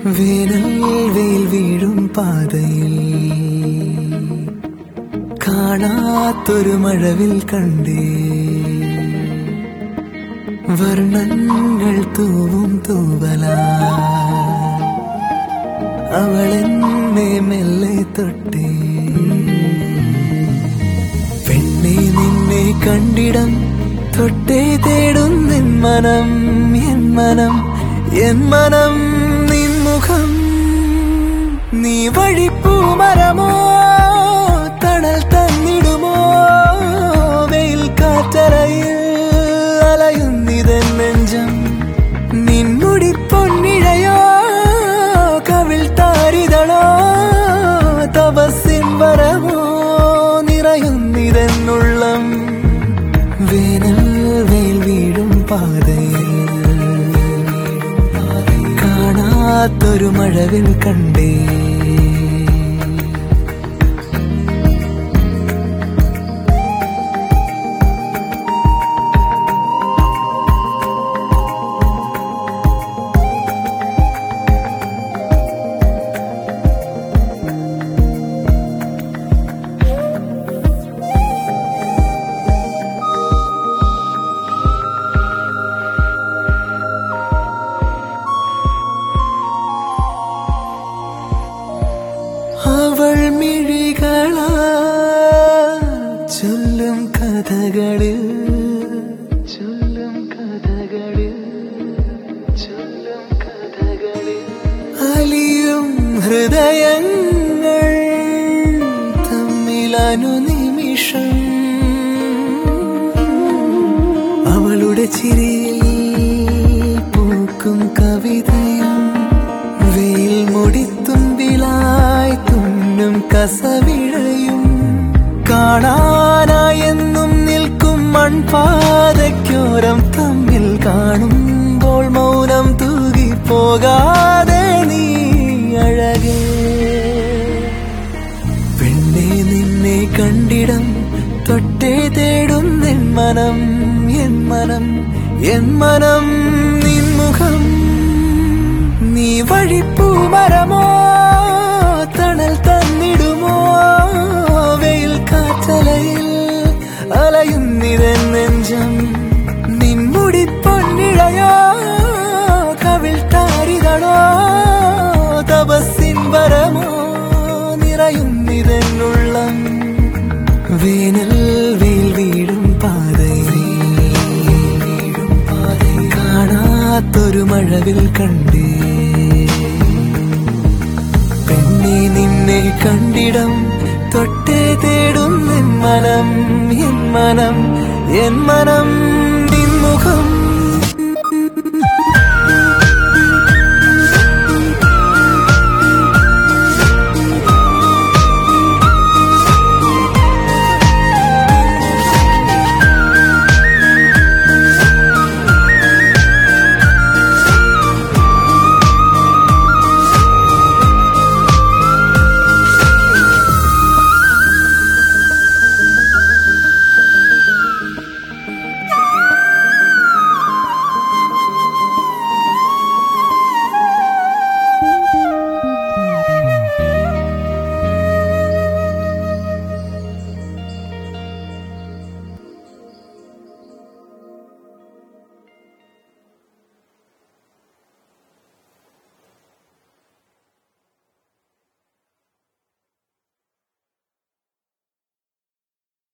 വേനൽ വെയിൽ വീഴും പാതയിൽ കാണാത്തൊരു മഴവിൽ കണ്ടേ വർണ്ണങ്ങൾ തൂവും തൂവല അവളെന്നെ മെല്ലെ തൊട്ടേ പെണ്ണെ നിന്നെ കണ്ടിടം തൊട്ടേ തേടും നിൻ മനം എൻ മനം എൻ മനം നിൻ മുഖം നീ വഴിപ്പൂ മരമോ തണൽ തന്നിടുമോ വെയിൽ കാറ്ററയിൽ അലയുന്നിതൻ നെഞ്ചം നിൻമുടി പൊന്നിഴയോ കവിൾ താരിതളോ തപസ്സിൻ വരമോ നിറയുന്നിതെന്നുള്ളം വേനൽ വെയിൽ വീഴും പാതയിൽ കാണാത്തൊരു മഴവിൽ കണ്ടേ അവൾ മിഴികള ചൊല്ലും കഥകളിൽ ചൊല്ലും കഥകളിൽ ചൊല്ലും കഥകളിൽ അലിയും ഹൃദയങ്ങൾ തമ്മിലനു നിമിഷം അവളുടെ ചിരിയിൽ പൂക്കും കവിതയും വെയിൽ മുടിത്തുമ്പിലായി തുന്നും കസവിഴയും കാണാനായെന്നും നിൽക്കും മൺപാതയ്ക്കോരം തമ്മിൽ കാണുമ്പോൾ മൗനം തൂകി പോകാതെ നീ അഴകേ പെണ്ണെ നിന്നെ കണ്ടിടം തൊട്ടേ തേടും നിൻ മനം എൻ മനം എൻ മനം നിൻ മുഖം നീ വഴിപ്പൂ മരമോ തണൽ തന്നിടുമോ വെയിൽ കാറ്റലയിൽ അലയുന്നിതൻ നെഞ്ചം നിൻമുടി പൊന്നിഴയോ കവിൾ താരിതളോ തപസ്സിൻ വരമോ നിറയുന്നിതെന്നുള്ളം വേനൽ വെയിൽ വീഴും പാതയിൽ കാണാത്തൊരു മഴവിൽ കണ്ടേ പെണ്ണെ നിന്നെ കണ്ടിടം തൊട്ടേ തേടും നിൻ മനം എൻ മനം എൻ മനം